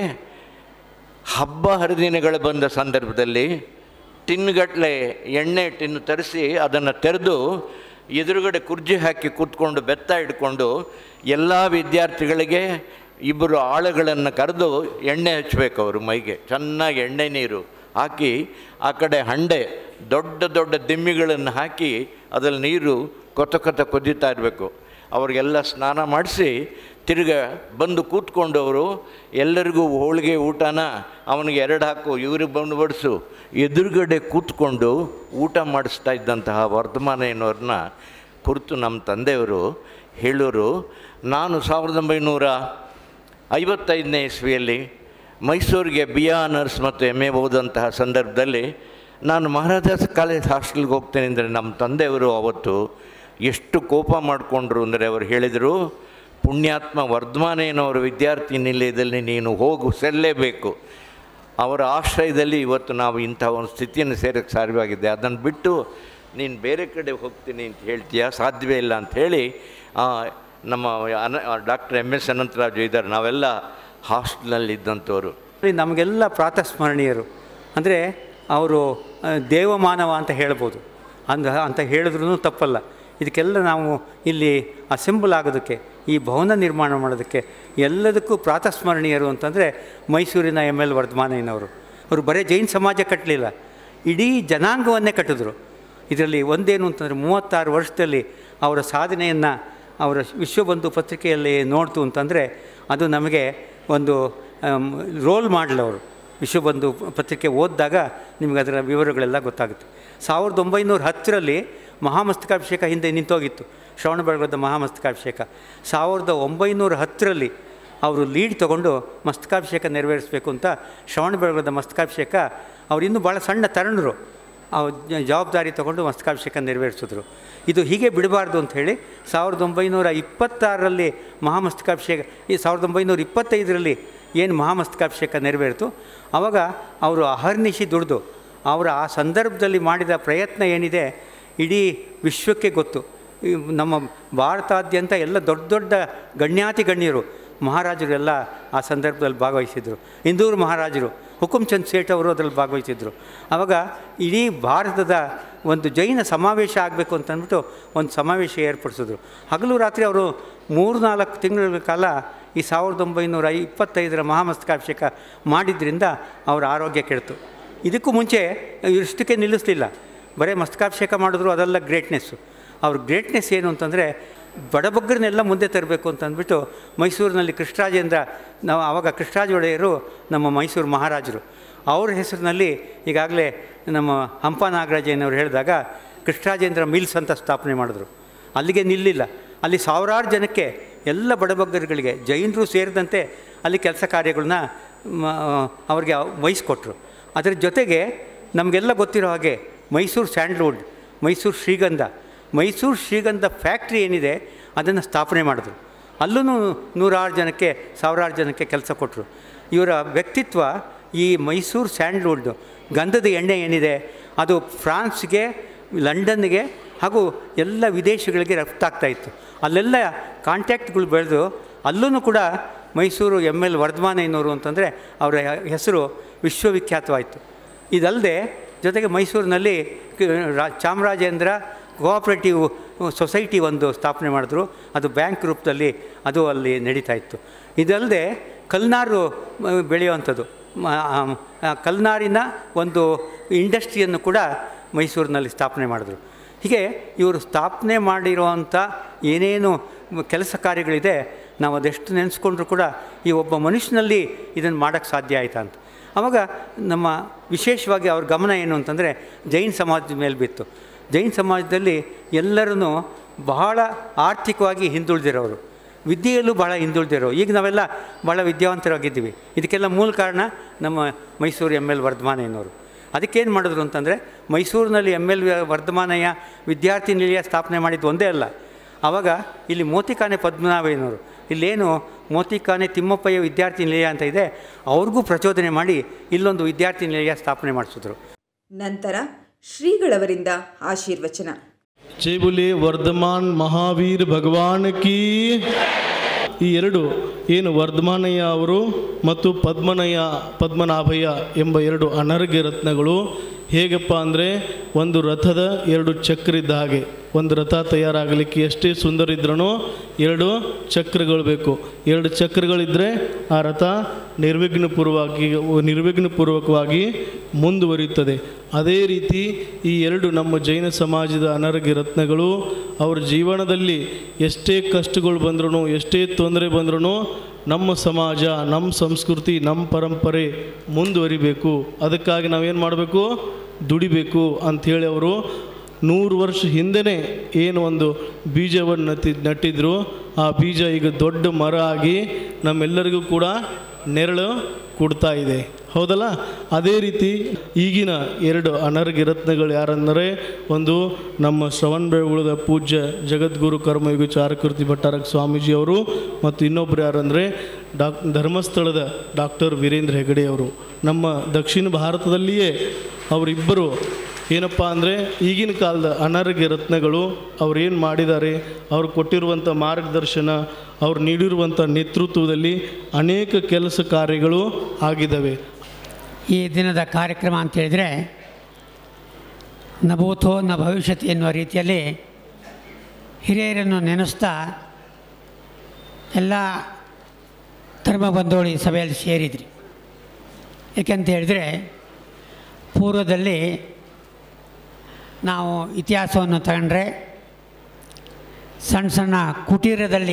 ಹಬ್ಬ ಹರಿದಿನಗಳು ಬಂದ ಸಂದರ್ಭದಲ್ಲಿ ಟಿನ್ಗಟ್ಟಲೆ ಎಣ್ಣೆ ಟಿನ್ ತರಿಸಿ ಅದನ್ನು ತೆರೆದು ಎದುರುಗಡೆ ಕುರ್ಜಿ ಹಾಕಿ ಕೂತ್ಕೊಂಡು ಬೆತ್ತ ಹಿಡ್ಕೊಂಡು ಎಲ್ಲ ವಿದ್ಯಾರ್ಥಿಗಳಿಗೆ ಇಬ್ಬರು ಆಳುಗಳನ್ನು ಕರೆದು ಎಣ್ಣೆ ಹಚ್ಚಬೇಕು ಅವರು ಮೈಗೆ ಚೆನ್ನಾಗಿ ಎಣ್ಣೆ ನೀರು ಹಾಕಿ ಆ ಕಡೆ ಹಂಡೆ ದೊಡ್ಡ ದೊಡ್ಡ ದಿಮ್ಮಿಗಳನ್ನು ಹಾಕಿ ಅದರಲ್ಲಿ ನೀರು ಕೊತ ಕೊತ ಕುದೀತಾ ಇರಬೇಕು ಅವ್ರಿಗೆಲ್ಲ ಸ್ನಾನ ಮಾಡಿಸಿ ತಿರ್ಗ ಬಂದು ಕೂತ್ಕೊಂಡು ಅವರು ಎಲ್ಲರಿಗೂ ಹೋಳಿಗೆ ಊಟನ ಅವನಿಗೆ ಎರಡು ಹಾಕು ಇವ್ರಿಗೆ ಬಂದು ಬಡಿಸು ಎದುರುಗಡೆ ಕೂತ್ಕೊಂಡು ಊಟ ಮಾಡಿಸ್ತಾ ಇದ್ದಂತಹ ವರ್ಧಮಾನಯ್ಯನವ್ರನ್ನ ಕುರಿತು ನಮ್ಮ ತಂದೆಯವರು ಹೇಳೋರು ನಾನು ಸಾವಿರದ ಒಂಬೈನೂರ ಐವತ್ತೈದನೇ ಇಸ್ವಿಯಲ್ಲಿ ಮೈಸೂರಿಗೆ ಬಿ ಎ ಆನರ್ಸ್ ಮತ್ತು ಎಮ್ ಎ ಓದಂತಹ ಸಂದರ್ಭದಲ್ಲಿ ನಾನು ಮಹಾರಾಜಾಸ್ ಕಾಲೇಜ್ ಹಾಸ್ಟೆಲ್ಗೆ ಹೋಗ್ತೇನೆ ಅಂದರೆ ನಮ್ಮ ತಂದೆಯವರು ಅವತ್ತು ಎಷ್ಟು ಕೋಪ ಮಾಡಿಕೊಂಡ್ರು ಅಂದರೆ ಅವರು ಹೇಳಿದರು ಪುಣ್ಯಾತ್ಮ ವರ್ಧಮಾನೇನವರ ವಿದ್ಯಾರ್ಥಿ ನಿಲಯದಲ್ಲಿ ನೀನು ಹೋಗು ಸೆಲ್ಲೇಬೇಕು ಅವರ ಆಶ್ರಯದಲ್ಲಿ ಇವತ್ತು ನಾವು ಇಂಥ ಒಂದು ಸ್ಥಿತಿಯನ್ನು ಸೇರೋಕ್ಕೆ ಸಾಧ್ಯವಾಗಿದೆ ಅದನ್ನು ಬಿಟ್ಟು ನೀನು ಬೇರೆ ಕಡೆ ಹೋಗ್ತೀನಿ ಅಂತ ಹೇಳ್ತೀಯ ಸಾಧ್ಯವೇ ಇಲ್ಲ ಅಂತ ಹೇಳಿ ಆ, ನಮ್ಮ ಅನ ಡಾಕ್ಟರ್ ಎಮ್ ಎಸ್ ಅನಂತರಾಜು ಇದ್ದಾರೆ ನಾವೆಲ್ಲ ಹಾಸ್ಟೆಲ್ನಲ್ಲಿ ಇದ್ದಂಥವ್ರು ನಮಗೆಲ್ಲ ಪ್ರಾತಸ್ಮರಣೀಯರು ಅಂದರೆ ಅವರು ಆ, ದೇವಮಾನವ ಅಂತ ಹೇಳ್ಬೋದು ಅಂದ ಅಂತ ಹೇಳಿದ್ರೂ ತಪ್ಪಲ್ಲ ಇದಕ್ಕೆಲ್ಲ ನಾವು ಇಲ್ಲಿ ಅಸೆಂಬಲ್ ಆಗೋದಕ್ಕೆ ಈ ಭವನ ನಿರ್ಮಾಣ ಮಾಡೋದಕ್ಕೆ ಎಲ್ಲದಕ್ಕೂ ಪ್ರಾತಸ್ಮರಣೀಯರು ಅಂತಂದರೆ ಮೈಸೂರಿನ ಎಮ್ ಎಲ್ ವರ್ಧಮಾನಯ್ಯನವರು ಅವರು ಬರೀ ಜೈನ್ ಸಮಾಜ ಕಟ್ಟಲಿಲ್ಲ ಇಡೀ ಜನಾಂಗವನ್ನೇ ಕಟ್ಟಿದ್ರು ಇದರಲ್ಲಿ ಒಂದೇನು ಅಂತಂದರೆ ಮೂವತ್ತಾರು ವರ್ಷದಲ್ಲಿ ಅವರ ಸಾಧನೆಯನ್ನು ಅವರ ವಿಶ್ವಬಂಧು ಪತ್ರಿಕೆಯಲ್ಲಿ ನೋಡ್ತು ಅಂತಂದರೆ ಅದು ನಮಗೆ ಒಂದು ರೋಲ್ ಮಾಡಲ್ ಅವರು ವಿಶ್ವಬಂಧು ಪತ್ರಿಕೆ ಓದಿದಾಗ ನಿಮಗೆ ಅದರ ವಿವರಗಳೆಲ್ಲ ಗೊತ್ತಾಗುತ್ತೆ ಸಾವಿರದ ಒಂಬೈನೂರ ಹತ್ತರಲ್ಲಿ ಮಹಾಮಸ್ತಕಾಭಿಷೇಕ ಹಿಂದೆ ನಿಂತೋಗಿತ್ತು ಶ್ರವಣ ಬೆಳಗೊಳದ ಮಹಾಮಸ್ತಕಾಭಿಷೇಕ ಸಾವಿರದ ಒಂಬೈನೂರ ಹತ್ತರಲ್ಲಿ ಅವರು ಲೀಡ್ ತಗೊಂಡು ಮಸ್ತಕಾಭಿಷೇಕ ನೆರವೇರಿಸಬೇಕು ಅಂತ ಶ್ರವಣ ಬೆಳಗೊಳದ ಮಸ್ತಕಾಭಿಷೇಕ ಅವ್ರು ಇನ್ನೂ ಭಾಳ ಸಣ್ಣ ತರುಣರು ಆ ಜ- ಜವಾಬ್ದಾರಿ ತಗೊಂಡು ಮಸ್ತಕಾಭಿಷೇಕ ನೆರವೇರಿಸಿದ್ರು ಇದು ಹೀಗೆ ಬಿಡಬಾರ್ದು ಅಂತ ಹೇಳಿ ಸಾವಿರದ ಒಂಬೈನೂರ ಇಪ್ಪತ್ತಾರರಲ್ಲಿ ಮಹಾಮಸ್ತಕಾಭಿಷೇಕ ಈ ಸಾವಿರದ ಒಂಬೈನೂರ ಇಪ್ಪತ್ತೈದರಲ್ಲಿ ಏನು ಮಹಾಮಸ್ತಕಾಭಿಷೇಕ ನೆರವೇರಿತು ಆವಾಗ ಅವರು ಅಹರ್ನಿಶಿ ದುಡಿದು ಅವರ ಆ ಸಂದರ್ಭದಲ್ಲಿ ಮಾಡಿದ ಪ್ರಯತ್ನ ಏನಿದೆ ಇಡೀ ವಿಶ್ವಕ್ಕೆ ಗೊತ್ತು ಈ ನಮ್ಮ ಭಾರತಾದ್ಯಂತ ಎಲ್ಲ ದೊಡ್ಡ ದೊಡ್ಡ ಗಣ್ಯಾತಿ ಗಣ್ಯರು ಮಹಾರಾಜರು ಎಲ್ಲ ಆ ಸಂದರ್ಭದಲ್ಲಿ ಭಾಗವಹಿಸಿದರು ಇಂದೂರು ಮಹಾರಾಜರು ಹುಕುಮ್ಚಂದ್ ಸೇಠ್ ಅವರು ಅದರಲ್ಲಿ ಭಾಗವಹಿಸಿದರು ಆವಾಗ ಇಡೀ ಭಾರತದ ಒಂದು ಜೈನ ಸಮಾವೇಶ ಆಗಬೇಕು ಅಂತ ಅಂದ್ಬಿಟ್ಟು ಒಂದು ಸಮಾವೇಶ ಏರ್ಪಡಿಸಿದ್ರು ಹಗಲು ರಾತ್ರಿ ಅವರು ಮೂರು ನಾಲ್ಕು ತಿಂಗಳ ಕಾಲ ಈ ಸಾವಿರದ ಒಂಬೈನೂರ ಇಪ್ಪತ್ತೈದರ ಮಹಾಮಸ್ತಕಾಭಿಷೇಕ ಮಾಡಿದ್ರಿಂದ ಅವರ ಆರೋಗ್ಯ ಕೆಡ್ತು ಇದಕ್ಕೂ ಮುಂಚೆ ಇಷ್ಟಕ್ಕೆ ನಿಲ್ಲಿಸಲಿಲ್ಲ ಬರೀ ಮಸ್ತಕಾಭಿಷೇಕ ಮಾಡಿದ್ರು ಅದೆಲ್ಲ ಗ್ರೇಟ್ನೆಸ್ಸು ಅವ್ರ ಗ್ರೇಟ್ನೆಸ್ ಏನು ಅಂತಂದರೆ ಬಡಬಗ್ಗರನ್ನೆಲ್ಲ ಮುಂದೆ ತರಬೇಕು ಅಂತ ಅಂದ್ಬಿಟ್ಟು ಮೈಸೂರಿನಲ್ಲಿ ಕೃಷ್ಣರಾಜೇಂದ್ರ ನಾವು ಆವಾಗ ಕೃಷ್ಣರಾಜ ಒಡೆಯರು ನಮ್ಮ ಮೈಸೂರು ಮಹಾರಾಜರು ಅವ್ರ ಹೆಸರಿನಲ್ಲಿ ಈಗಾಗಲೇ ನಮ್ಮ ಹಂಪ ನಾಗರಾಜಯ್ಯನವರು ಹೇಳಿದಾಗ ಕೃಷ್ಣರಾಜೇಂದ್ರ ಮಿಲ್ಸ್ ಅಂತ ಸ್ಥಾಪನೆ ಮಾಡಿದ್ರು ಅಲ್ಲಿಗೆ ನಿಲ್ಲಿಲ್ಲ ಅಲ್ಲಿ ಸಾವಿರಾರು ಜನಕ್ಕೆ ಎಲ್ಲ ಬಡಬಗ್ಗರುಗಳಿಗೆ ಜೈನರು ಸೇರಿದಂತೆ ಅಲ್ಲಿ ಕೆಲಸ ಕಾರ್ಯಗಳನ್ನ ಮ- ಅವ್ರಿಗೆ ವಹಿಸ್ಕೊಟ್ರು ಅದರ ಜೊತೆಗೆ ನಮಗೆಲ್ಲ ಗೊತ್ತಿರೋ ಹಾಗೆ ಮೈಸೂರು ಸ್ಯಾಂಡ್ಲ್ವುಡ್ ಮೈಸೂರು ಶ್ರೀಗಂಧ ಮೈಸೂರು ಶ್ರೀಗಂಧ ಫ್ಯಾಕ್ಟ್ರಿ ಏನಿದೆ ಅದನ್ನು ಸ್ಥಾಪನೆ ಮಾಡಿದ್ರು ಅಲ್ಲೂ ನೂರಾರು ಜನಕ್ಕೆ ಸಾವಿರಾರು ಜನಕ್ಕೆ ಕೆಲಸ ಕೊಟ್ಟರು ಇವರ ವ್ಯಕ್ತಿತ್ವ ಈ ಮೈಸೂರು ಸ್ಯಾಂಡ್ಲ್ವುಡ್ ಗಂಧದ ಎಣ್ಣೆ ಏನಿದೆ ಅದು ಫ್ರಾನ್ಸ್ಗೆ ಲಂಡನ್ಗೆ ಹಾಗೂ ಎಲ್ಲ ವಿದೇಶಗಳಿಗೆ ರಫ್ತಾಗ್ತಾ ಇತ್ತು ಅಲ್ಲೆಲ್ಲ ಕಾಂಟ್ಯಾಕ್ಟ್ಗಳು ಬೆಳೆದು ಅಲ್ಲೂ ಕೂಡ ಮೈಸೂರು ಎಮ್ ಎಲ್ ವರ್ಧಮಾನಯ್ಯನವರು ಅಂತಂದರೆ ಅವರ ಹೆಸರು ವಿಶ್ವವಿಖ್ಯಾತವಾಯಿತು ಇದಲ್ಲದೆ ಜೊತೆಗೆ ಮೈಸೂರಿನಲ್ಲಿ ಕ- ರಾ- ಚಾಮರಾಜೇಂದ್ರ ಕೋಆಪ್ರೇಟಿವ್ ಸೊಸೈಟಿ ಒಂದು ಸ್ಥಾಪನೆ ಮಾಡಿದ್ರು ಅದು ಬ್ಯಾಂಕ್ ರೂಪದಲ್ಲಿ ಅದು ಅಲ್ಲಿ ನಡೀತಾ ಇತ್ತು ಇದಲ್ಲದೆ ಕಲ್ನಾರು ಮ, ಬೆಳೆಯುವಂಥದ್ದು ಮ- ಆ, ಆ ಕಲ್ನಾರಿನ ಒಂದು ಇಂಡಸ್ಟ್ರಿಯನ್ನು ಕೂಡ ಮೈಸೂರಿನಲ್ಲಿ ಸ್ಥಾಪನೆ ಮಾಡಿದ್ರು ಹೀಗೆ ಇವರು ಸ್ಥಾಪನೆ ಮಾಡಿರುವಂಥ ಏನೇನು ಕೆಲಸ ಕಾರ್ಯಗಳಿದೆ ನಾವು ಅದೆಷ್ಟು ನೆನೆಸ್ಕೊಂಡ್ರೂ ಕೂಡ ಈ ಒಬ್ಬ ಮನುಷ್ಯನಲ್ಲಿ ಇದನ್ನು ಮಾಡೋಕ್ಕೆ ಸಾಧ್ಯ ಆಯಿತಾ ಅಂತ ಆವಾಗ ನಮ್ಮ ವಿಶೇಷವಾಗಿ ಅವ್ರ ಗಮನ ಏನು ಅಂತಂದರೆ ಜೈನ್ ಸಮಾಜದ ಮೇಲೆ ಬಿತ್ತು ಜೈನ್ ಸಮಾಜದಲ್ಲಿ ಎಲ್ಲರೂ ಬಹಳ ಆರ್ಥಿಕವಾಗಿ ಹಿಂದುಳಿದಿರೋರು ವಿದ್ಯೆಯಲ್ಲೂ ಭಾಳ ಹಿಂದುಳಿದಿರೋ ಈಗ ನಾವೆಲ್ಲ ಭಾಳ ವಿದ್ಯಾವಂತರಾಗಿದ್ದೀವಿ ಇದಕ್ಕೆಲ್ಲ ಮೂಲ ಕಾರಣ ನಮ್ಮ ಮೈಸೂರು ಎಮ್ ಎಲ್ ವರ್ಧಮಾನಯ್ಯನವರು ಅದಕ್ಕೇನು ಮಾಡಿದ್ರು ಅಂತಂದರೆ ಮೈಸೂರಿನಲ್ಲಿ ಎಮ್ ಎಲ್ ವರ್ಧಮಾನಯ್ಯ ವಿದ್ಯಾರ್ಥಿ ನಿಲಯ ಸ್ಥಾಪನೆ ಮಾಡಿದ್ದು ಒಂದೇ ಅಲ್ಲ ಆವಾಗ ಇಲ್ಲಿ ಮೋತಿಕಾನೆ ಪದ್ಮನಾಭಯ್ಯನವರು ಇಲ್ಲೇನು ಮೋತಿಕಾನೆ ತಿಮ್ಮಪ್ಪಯ್ಯ ವಿದ್ಯಾರ್ಥಿ ನಿಲಯ ಅಂತ ಇದೆ ಅವ್ರಿಗೂ ಪ್ರಚೋದನೆ ಮಾಡಿ ಇಲ್ಲೊಂದು ವಿದ್ಯಾರ್ಥಿ ನಿಲಯ ಸ್ಥಾಪನೆ ಮಾಡಿಸಿದ್ರು ನಂತರ ಶ್ರೀಗಳವರಿಂದ ಆಶೀರ್ವಚನ ಜೈ ಬುಲೆ ವರ್ಧಮಾನ್ ಮಹಾವೀರ್ ಭಗವಾನ್ ಕಿ ಈ ಎರಡು ಏನು ವರ್ಧಮಾನಯ್ಯ ಅವರು ಮತ್ತು ಪದ್ಮನಯ್ಯ ಪದ್ಮನಾಭಯ್ಯ ಎಂಬ ಎರಡು ಅನರ್ಘ್ಯ ರತ್ನಗಳು ಹೇಗಪ್ಪ ಅಂದರೆ ಒಂದು ರಥದ ಎರಡು ಚಕ್ರ ಇದ್ದ ಹಾಗೆ ಒಂದು ರಥ ತಯಾರಾಗಲಿಕ್ಕೆ ಎಷ್ಟೇ ಸುಂದರ ಇದ್ರೂ ಎರಡು ಚಕ್ರಗಳು ಬೇಕು ಎರಡು ಚಕ್ರಗಳಿದ್ದರೆ ಆ ರಥ ನಿರ್ವಿಘ್ನಪೂರ್ವವಾಗಿ ನಿರ್ವಿಘ್ನಪೂರ್ವಕವಾಗಿ ಮುಂದುವರಿಯುತ್ತದೆ ಅದೇ ರೀತಿ ಈ ಎರಡು ನಮ್ಮ ಜೈನ ಸಮಾಜದ ಅನರ್ಘ್ಯ ರತ್ನಗಳು ಅವ್ರ ಜೀವನದಲ್ಲಿ ಎಷ್ಟೇ ಕಷ್ಟಗಳು ಬಂದ್ರೂ ಎಷ್ಟೇ ತೊಂದರೆ ಬಂದ್ರೂ ನಮ್ಮ ಸಮಾಜ ನಮ್ಮ ಸಂಸ್ಕೃತಿ ನಮ್ಮ ಪರಂಪರೆ ಮುಂದುವರಿಬೇಕು ಅದಕ್ಕಾಗಿ ನಾವೇನು ಮಾಡಬೇಕು ದುಡಿಬೇಕು ಅಂಥೇಳಿ ಅವರು ನೂರು ವರ್ಷ ಹಿಂದೆನೇ ಏನು ಒಂದು ಬೀಜವನ್ನು ನಟ್ಟಿ ನಟ್ಟಿದ್ರು ಆ ಬೀಜ ಈಗ ದೊಡ್ಡ ಮರ ಆಗಿ ನಮ್ಮೆಲ್ಲರಿಗೂ ಕೂಡ ನೆರಳು ಕೊಡ್ತಾ ಇದೆ ಹೌದಲ್ಲ ಅದೇ ರೀತಿ ಈಗಿನ ಎರಡು ಅನರ್ಘ್ಯ ರತ್ನಗಳು ಯಾರಂದರೆ ಒಂದು ನಮ್ಮ ಶ್ರವಣ ಬೆಳಗುಳದ ಪೂಜ್ಯ ಜಗದ್ಗುರು ಕರ್ಮಯುಗ ಚಾರಕೀರ್ತಿ ಭಟ್ಟಾರಕ ಸ್ವಾಮೀಜಿ ಅವರು ಮತ್ತು ಇನ್ನೊಬ್ಬರು ಯಾರಂದರೆ ಡಾಕ್ ಧರ್ಮಸ್ಥಳದ ಡಾಕ್ಟರ್ ವೀರೇಂದ್ರ ಹೆಗಡೆ ಅವರು ನಮ್ಮ ದಕ್ಷಿಣ ಭಾರತದಲ್ಲಿಯೇ ಅವರಿಬ್ಬರು ಏನಪ್ಪ ಅಂದರೆ ಈಗಿನ ಕಾಲದ ಅನರ್ಘ್ಯ ರತ್ನಗಳು ಅವ್ರು ಏನು ಮಾಡಿದ್ದಾರೆ ಅವ್ರು ಕೊಟ್ಟಿರುವಂಥ ಮಾರ್ಗದರ್ಶನ ಅವ್ರು ನೀಡಿರುವಂಥ ನೇತೃತ್ವದಲ್ಲಿ ಅನೇಕ ಕೆಲಸ ಕಾರ್ಯಗಳು ಆಗಿದ್ದಾವೆ ಈ ದಿನದ ಕಾರ್ಯಕ್ರಮ ಅಂತ ಹೇಳಿದರೆ ನ ಭೂತೋ ನ ಭವಿಷ್ಯತ್ ಎನ್ನುವ ರೀತಿಯಲ್ಲಿ ಹಿರಿಯರನ್ನು ನೆನೆಸ್ತಾ ಎಲ್ಲ ಧರ್ಮ ಬಂಧುಗಳು ಈ ಸಭೆಯಲ್ಲಿ ಸೇರಿದ್ರಿ ಏಕೆಂತ ಹೇಳಿದರೆ ಪೂರ್ವದಲ್ಲಿ ನಾವು ಇತಿಹಾಸವನ್ನು ತಗೊಂಡ್ರೆ ಸಣ್ಣ ಸಣ್ಣ ಕುಟೀರದಲ್ಲಿ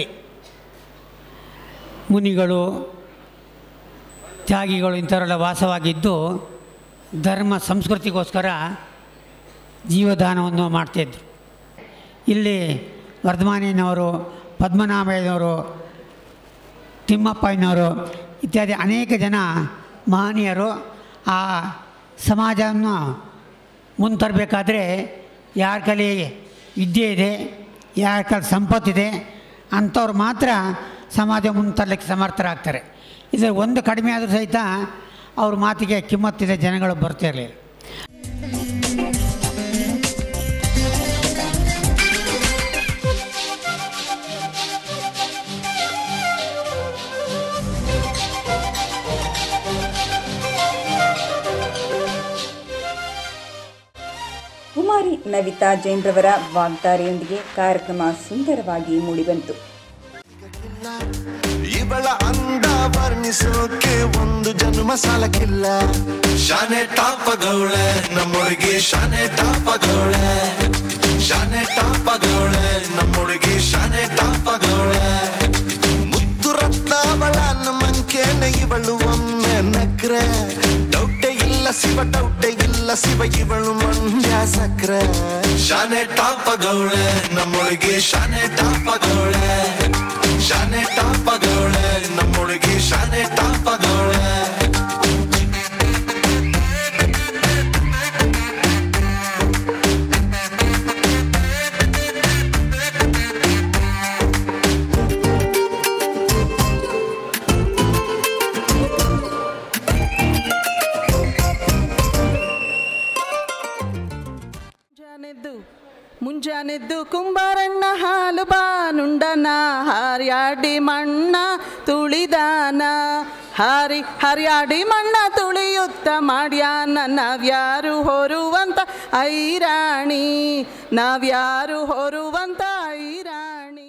ಮುನಿಗಳು ತ್ಯಾಗಿಗಳು ಇಂಥವರೆಲ್ಲ ವಾಸವಾಗಿದ್ದು ಧರ್ಮ ಸಂಸ್ಕೃತಿಗೋಸ್ಕರ ಜೀವದಾನವನ್ನು ಮಾಡ್ತಾಯಿದ್ರು ಇಲ್ಲಿ ವರ್ಧಮಾನಿನವರು ಪದ್ಮನಾಭಯ್ಯನವರು ತಿಮ್ಮಪ್ಪಯ್ಯನವರು ಇತ್ಯಾದಿ ಅನೇಕ ಜನ ಮಹನೀಯರು ಆ ಸಮಾಜವನ್ನು ಮುಂತರಬೇಕಾದ್ರೆ ಯಾರ ಕಲಿ ವಿದ್ಯೆ ಇದೆ ಯಾರ ಕೈಲಿ ಸಂಪತ್ತಿದೆ ಅಂಥವ್ರು ಮಾತ್ರ ಸಮಾಜ ಮುಂತರಲಿಕ್ಕೆ ಸಮರ್ಥರಾಗ್ತಾರೆ ಇದರ ಒಂದು ಕಡಿಮೆ ಆದರೂ ಸಹಿತ ಅವ್ರ ಮಾತಿಗೆ ಕಿಮ್ಮತ್ತಿದೆ ಜನಗಳು ಬರ್ತಿರಲಿಲ್ಲ ನವಿತಾ ಜೈನ್ರವರ ವಾಗ್ದಾರಿಯೊಂದಿಗೆ ಕಾರ್ಯಕ್ರಮ ಸುಂದರವಾಗಿ ಮೂಡಿಬಂತು ಇವಳ ಅಂದ ವರ್ಣಿಸೋಕೆ ಒಂದು ಜನ್ಮ ಸಾಲಕ್ಕಿಲ್ಲ ಶಾನೆ ಟಾಪಗೌಳೆ ನಮ್ಮೊಳಗೆ ಶಾನೆ ಟಾಪಗೌಳೆ ಶಾನೆ ಟಾಪಗೌಳೆ ನಮ್ಮೊಳಗೆ ಶಾನೆ ಟಾಪಗೌಳೆ ಮುತ್ತು ರತ್ನಾವಳ ಮಂಕೇನ ಇವಳು ಒಮ್ಮೆ ನಕ್ರೆ ಡೌಟೆ ಇಲ್ಲ ಶಿವ ಡೌಟೆ ಇಲ್ಲ ಶಿವ ಇವಳು ಮಂಡ್ಯ ಸಕ್ರೆ ಶಾನೆ ಟಾಪಗೌಳೆ ನಮ್ಮೊಳಗೆ ಶಾನೆ ಟಾಪಗೌಳೆ ಶಾನೆ ಟಾಪಗೌಳೆ ನಮ್ಮೊಳಗೆ ಶಾನೆ ಟಾಪಗೌಳೆ ಮುಂಜಾನೆದ್ದು ಮುಂಜಾನೆದ್ದು ಕುಂಬಾರಣ್ಣ ಹಾಲು ಬಾನುಂಡನ ಹಾರ್ಯಾಡಿ ಮಣ್ಣ ತುಳಿದಾನ ಹಾರಿ ಹರಿಯಾಡಿ ಮಣ್ಣ ತುಳಿಯುತ್ತ ಮಾಡ್ಯಾನ ನಾವ್ಯಾರು ಹೊರುವಂತ ಐರಾಣಿ ನಾವ್ಯಾರು ಹೊರುವಂತ ಐರಾಣಿ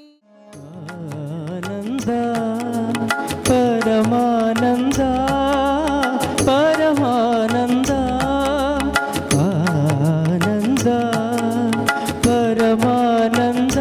ಆನಂದ ಪರಮಾನಂದ ಪರಮಾನಂದ ಆನಂದ ಪರಮಾನಂದ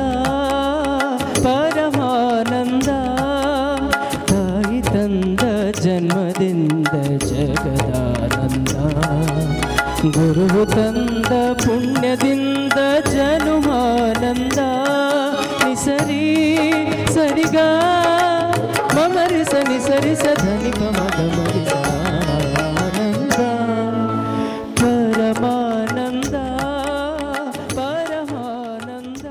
ಪರಮಾನಂದ ತಾಯಿ ತಂದ ಜನ್ಮದಿಂದ ಜಗದಾನಂದ ಗುರು ತಂದ ಪುಣ್ಯದಿಂದ ಜನುಮಾನಂದ ನಿಸರಿ ಸರಿಗ ಮಮರಿಸ ನಿಸರಿಸ ಧನಿ ಮಗ ಮರಿಸ ಆನಂದ ಪರಮಾನಂದ ಪರಮಾನಂದ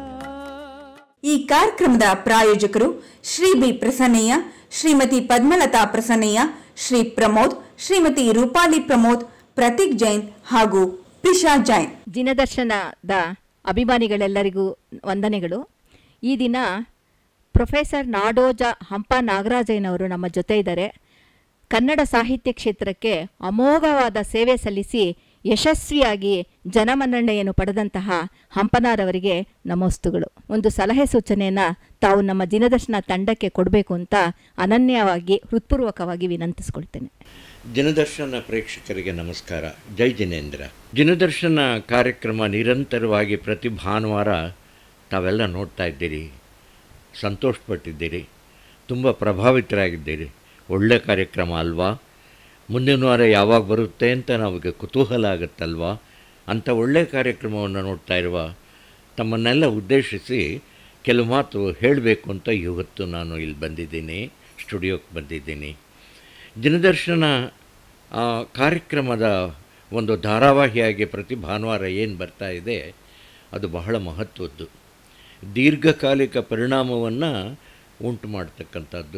ಈ ಕಾರ್ಯಕ್ರಮದ ಪ್ರಾಯೋಜಕರು ಶ್ರೀ ಬಿ ಪ್ರಸನ್ನಯ್ಯ ಶ್ರೀಮತಿ ಪದ್ಮಲತಾ ಪ್ರಸನ್ನಯ್ಯ ಶ್ರೀ ಪ್ರಮೋದ್ ಶ್ರೀಮತಿ ರೂಪಾಲಿ ಪ್ರಮೋದ್ ಪ್ರತೀಕ್ ಜೈನ್ ಹಾಗೂ ಪ್ರಿಷಾ ಜೈನ್ ದಿನದರ್ಶನದ ಅಭಿಮಾನಿಗಳೆಲ್ಲರಿಗೂ ವಂದನೆಗಳು ಈ ದಿನ ಪ್ರೊಫೆಸರ್ ನಾಡೋಜ ಹಂಪ ನಾಗರಾಜಯ್ಯನವರು ನಮ್ಮ ಜೊತೆ ಇದ್ದಾರೆ ಕನ್ನಡ ಸಾಹಿತ್ಯ ಕ್ಷೇತ್ರಕ್ಕೆ ಅಮೋಘವಾದ ಸೇವೆ ಸಲ್ಲಿಸಿ ಯಶಸ್ವಿಯಾಗಿ ಜನಮನ್ನಣೆಯನ್ನು ಪಡೆದಂತಹ ಹಂಪನಾರವರಿಗೆ ನಮೋಸ್ತುಗಳು ಒಂದು ಸಲಹೆ ಸೂಚನೆಯನ್ನು ತಾವು ನಮ್ಮ ದಿನದರ್ಶನ ತಂಡಕ್ಕೆ ಕೊಡಬೇಕು ಅಂತ ಅನನ್ಯವಾಗಿ ಹೃತ್ಪೂರ್ವಕವಾಗಿ ವಿನಂತಿಸ್ಕೊಳ್ತೇನೆ ದಿನದರ್ಶನ ಪ್ರೇಕ್ಷಕರಿಗೆ ನಮಸ್ಕಾರ ಜೈ ಜಿನೇಂದ್ರ ದಿನದರ್ಶನ ಕಾರ್ಯಕ್ರಮ ನಿರಂತರವಾಗಿ ಪ್ರತಿ ಭಾನುವಾರ ತಾವೆಲ್ಲ ನೋಡ್ತಾ ಇದ್ದೀರಿ ಸಂತೋಷಪಟ್ಟಿದ್ದೀರಿ ತುಂಬ ಪ್ರಭಾವಿತರಾಗಿದ್ದೀರಿ ಒಳ್ಳೆ ಕಾರ್ಯಕ್ರಮ ಅಲ್ವಾ ಮುಂದಿನ ವಾರ ಯಾವಾಗ ಬರುತ್ತೆ ಅಂತ ನಮಗೆ ಕುತೂಹಲ ಆಗುತ್ತಲ್ವಾ ಅಂಥ ಒಳ್ಳೆಯ ಕಾರ್ಯಕ್ರಮವನ್ನು ನೋಡ್ತಾ ಇರುವ ತಮ್ಮನ್ನೆಲ್ಲ ಉದ್ದೇಶಿಸಿ ಕೆಲವು ಮಾತು ಹೇಳಬೇಕು ಅಂತ ಇವತ್ತು ನಾನು ಇಲ್ಲಿ ಬಂದಿದ್ದೀನಿ ಸ್ಟುಡಿಯೋಕ್ಕೆ ಬಂದಿದ್ದೀನಿ ದಿನದರ್ಶನ ಆ, ಕಾರ್ಯಕ್ರಮದ ಒಂದು ಧಾರಾವಾಹಿಯಾಗಿ ಪ್ರತಿ ಭಾನುವಾರ ಏನು ಬರ್ತಾ ಇದೆ ಅದು ಬಹಳ ಮಹತ್ವದ್ದು ದೀರ್ಘಕಾಲಿಕ ಪರಿಣಾಮವನ್ನು ಉಂಟು ಮಾಡ್ತಕ್ಕಂಥದ್ದು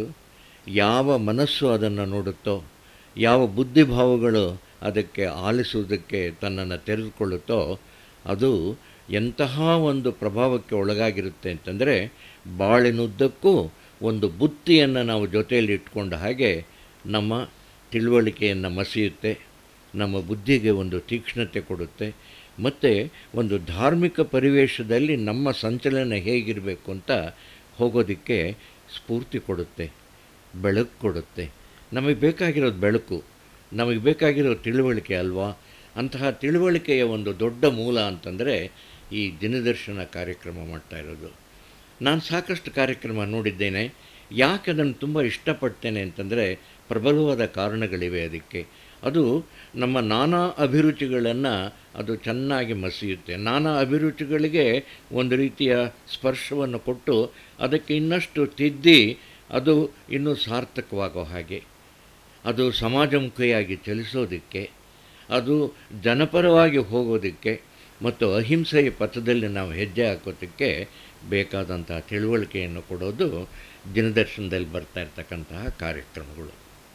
ಯಾವ ಮನಸ್ಸು ಅದನ್ನು ನೋಡುತ್ತೋ ಯಾವ ಬುದ್ಧಿಭಾವಗಳು ಅದಕ್ಕೆ ಆಲಿಸುವುದಕ್ಕೆ ತನ್ನನ್ನು ತೆರೆದುಕೊಳ್ಳುತ್ತೋ ಅದು ಎಂತಹ ಒಂದು ಪ್ರಭಾವಕ್ಕೆ ಒಳಗಾಗಿರುತ್ತೆ ಅಂತಂದರೆ ಬಾಳಿನುದ್ದಕ್ಕೂ ಒಂದು ಬುತ್ತಿಯನ್ನು ನಾವು ಜೊತೆಯಲ್ಲಿ ಇಟ್ಕೊಂಡ ಹಾಗೆ ನಮ್ಮ ತಿಳುವಳಿಕೆಯನ್ನು ಮಸಿಯುತ್ತೆ ನಮ್ಮ ಬುದ್ಧಿಗೆ ಒಂದು ತೀಕ್ಷ್ಣತೆ ಕೊಡುತ್ತೆ ಮತ್ತು ಒಂದು ಧಾರ್ಮಿಕ ಪರಿವೇಶದಲ್ಲಿ ನಮ್ಮ ಸಂಚಲನ ಹೇಗಿರಬೇಕು ಅಂತ ಹೋಗೋದಕ್ಕೆ ಸ್ಫೂರ್ತಿ ಕೊಡುತ್ತೆ ಬೆಳಕು ಕೊಡುತ್ತೆ ನಮಗೆ ಬೇಕಾಗಿರೋದು ಬೆಳಕು ನಮಗೆ ಬೇಕಾಗಿರೋ ತಿಳುವಳಿಕೆ ಅಲ್ವಾ ಅಂತಹ ತಿಳುವಳಿಕೆಯ ಒಂದು ದೊಡ್ಡ ಮೂಲ ಅಂತಂದರೆ ಈ ದಿನದರ್ಶನ ಕಾರ್ಯಕ್ರಮ ಮಾಡ್ತಾ ಇರೋದು ನಾನು ಸಾಕಷ್ಟು ಕಾರ್ಯಕ್ರಮ ನೋಡಿದ್ದೇನೆ ಯಾಕೆ ಅದನ್ನು ತುಂಬ ಇಷ್ಟಪಡ್ತೇನೆ ಅಂತಂದರೆ ಪ್ರಬಲವಾದ ಕಾರಣಗಳಿವೆ ಅದಕ್ಕೆ ಅದು ನಮ್ಮ ನಾನಾ ಅಭಿರುಚಿಗಳನ್ನು ಅದು ಚೆನ್ನಾಗಿ ಮಸಿಯುತ್ತೆ ನಾನಾ ಅಭಿರುಚಿಗಳಿಗೆ ಒಂದು ರೀತಿಯ ಸ್ಪರ್ಶವನ್ನು ಕೊಟ್ಟು ಅದಕ್ಕೆ ಇನ್ನಷ್ಟು ತಿದ್ದಿ ಅದು ಇನ್ನೂ ಸಾರ್ಥಕವಾಗೋ ಹಾಗೆ ಅದು ಸಮಾಜಮುಖಿಯಾಗಿ ಚಲಿಸೋದಕ್ಕೆ ಅದು ಜನಪರವಾಗಿ ಹೋಗೋದಕ್ಕೆ ಮತ್ತು ಅಹಿಂಸೆಯ ಪಥದಲ್ಲಿ ನಾವು ಹೆಜ್ಜೆ ಹಾಕೋದಕ್ಕೆ ಬೇಕಾದಂತಹ ತಿಳುವಳಿಕೆಯನ್ನು ಕೊಡೋದು ದಿನದರ್ಶನದಲ್ಲಿ ಬರ್ತಾ ಇರ್ತಕ್ಕಂತಹ ಕಾರ್ಯಕ್ರಮಗಳು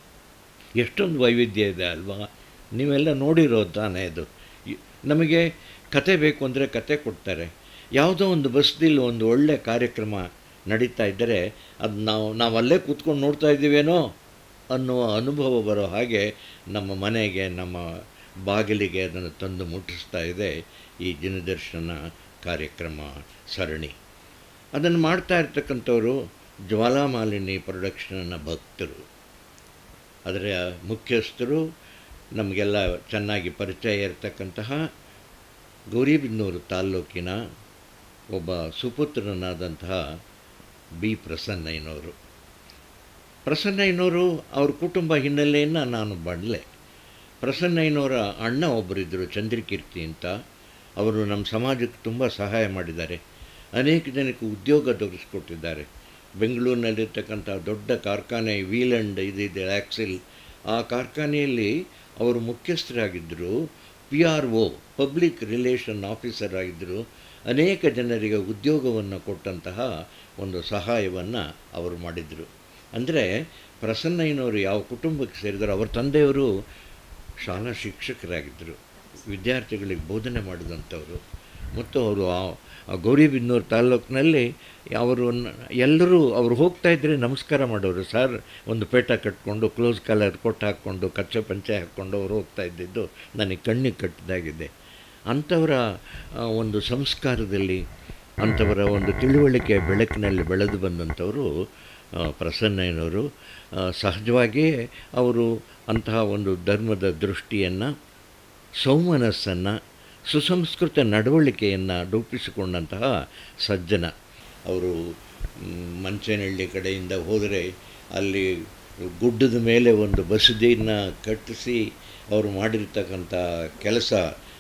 ಎಷ್ಟೊಂದು ವೈವಿಧ್ಯ ಇದೆ ಅಲ್ವಾ ನೀವೆಲ್ಲ ನೋಡಿರೋದು ತಾನೇ ಅದು ಇ- ನಮಗೆ ಕತೆ ಬೇಕು ಅಂದರೆ ಕತೆ ಕೊಡ್ತಾರೆ ಯಾವುದೋ ಒಂದು ಬಸ್ದಿಲ್ಲಿ ಒಂದು ಒಳ್ಳೆಯ ಕಾರ್ಯಕ್ರಮ ನಡೀತಾ ಇದ್ದರೆ ಅದು ನಾವು ನಾವು ಅಲ್ಲೇ ಕೂತ್ಕೊಂಡು ನೋಡ್ತಾ ಇದ್ದೀವೇನೋ ಅನ್ನುವ ಅನುಭವ ಬರೋ ಹಾಗೆ ನಮ್ಮ ಮನೆಗೆ ನಮ್ಮ ಬಾಗಿಲಿಗೆ ಅದನ್ನು ತಂದು ಮುಟ್ಟಿಸ್ತಾ ಇದೆ ಈ ದಿನದರ್ಶನ ಕಾರ್ಯಕ್ರಮ ಸರಣಿ ಅದನ್ನು ಮಾಡ್ತಾ ಇರ್ತಕ್ಕಂಥವರು ಜ್ವಾಲಾಮಾಲಿನಿ ಪ್ರೊಡಕ್ಷನ್ನ ಭಕ್ತರು ಅದರ ಮುಖ್ಯಸ್ಥರು ನಮಗೆಲ್ಲ ಚೆನ್ನಾಗಿ ಪರಿಚಯ ಇರತಕ್ಕಂತಹ ಗೌರಿಬಿದನೂರು ತಾಲ್ಲೂಕಿನ ಒಬ್ಬ ಸುಪುತ್ರನಾದಂತಹ ಬಿ ಪ್ರಸನ್ನಯ್ಯನವರು ಪ್ರಸನ್ನಯ್ಯನವರು ಅವ್ರ ಕುಟುಂಬ ಹಿನ್ನೆಲೆಯನ್ನು ನಾನು ಬಡಲೆ ಪ್ರಸನ್ನಯ್ಯನವರ ಅಣ್ಣ ಒಬ್ಬರಿದ್ದರು ಚಂದ್ರಕೀರ್ತಿ ಅಂತ ಅವರು ನಮ್ಮ ಸಮಾಜಕ್ಕೆ ತುಂಬ ಸಹಾಯ ಮಾಡಿದ್ದಾರೆ ಅನೇಕ ಜನಕ್ಕೆ ಉದ್ಯೋಗ ದೊರಕಿಸ್ಕೊಟ್ಟಿದ್ದಾರೆ ಬೆಂಗಳೂರಿನಲ್ಲಿರ್ತಕ್ಕಂಥ ದೊಡ್ಡ ಕಾರ್ಖಾನೆ ವೀಲ್ಯಾಂಡ್ ಇದಿದೆ ಆ್ಯಕ್ಸಿಲ್ ಆ ಕಾರ್ಖಾನೆಯಲ್ಲಿ ಅವರು ಮುಖ್ಯಸ್ಥರಾಗಿದ್ದರು P R O public relation officer ಆಗಿದ್ದರು ಅನೇಕ ಜನರಿಗೆ ಉದ್ಯೋಗವನ್ನು ಕೊಟ್ಟಂತಹ ಒಂದು ಸಹಾಯವನ್ನು ಅವರು ಮಾಡಿದರು ಅಂದರೆ ಪ್ರಸನ್ನಯ್ಯನವರು ಯಾವ ಕುಟುಂಬಕ್ಕೆ ಸೇರಿದರು ಅವರ ತಂದೆಯವರು ಶಾಲಾ ಶಿಕ್ಷಕರಾಗಿದ್ದರು ವಿದ್ಯಾರ್ಥಿಗಳಿಗೆ ಬೋಧನೆ ಮಾಡಿದಂಥವರು ಮತ್ತು ಅವರು ಆ ಗೌರಿಬಿದನೂರು ತಾಲ್ಲೂಕಿನಲ್ಲಿ ಅವರು ಎಲ್ಲರೂ ಅವರು ಹೋಗ್ತಾ ಇದ್ದರೆ ನಮಸ್ಕಾರ ಮಾಡೋರು ಸರ್ ಒಂದು ಪೇಟ ಕಟ್ಕೊಂಡು ಕ್ಲೋಸ್ ಕಾಲರ್ ಕೊಟ್ಟು ಹಾಕ್ಕೊಂಡು ಕಚ್ಚೆ ಪಂಚೆ ಹಾಕ್ಕೊಂಡು ಅವರು ಹೋಗ್ತಾ ಇದ್ದಿದ್ದು ನನಗೆ ಕಣ್ಣಿಗೆ ಕಟ್ಟಿದಾಗಿದೆ ಅಂಥವರ ಒಂದು ಸಂಸ್ಕಾರದಲ್ಲಿ ಅಂಥವರ ಒಂದು ತಿಳುವಳಿಕೆ ಬೆಳಕಿನಲ್ಲಿ ಬೆಳೆದು ಬಂದಂಥವರು ಪ್ರಸನ್ನಯ್ಯನವರು ಸಹಜವಾಗಿಯೇ ಅವರು ಅಂತಹ ಒಂದು ಧರ್ಮದ ದೃಷ್ಟಿಯನ್ನು ಸೌಮನಸ್ಸನ್ನು ಸುಸಂಸ್ಕೃತ ನಡವಳಿಕೆಯನ್ನು ರೂಪಿಸಿಕೊಂಡಂತಹ ಸಜ್ಜನ ಅವರು ಮಂಚನಹಳ್ಳಿ ಕಡೆಯಿಂದ ಹೋದರೆ ಅಲ್ಲಿ ಗುಡ್ಡದ ಮೇಲೆ ಒಂದು ಬಸದಿಯನ್ನು ಕಟ್ಟಿಸಿ ಅವರು ಮಾಡಿರ್ತಕ್ಕಂಥ ಕೆಲಸ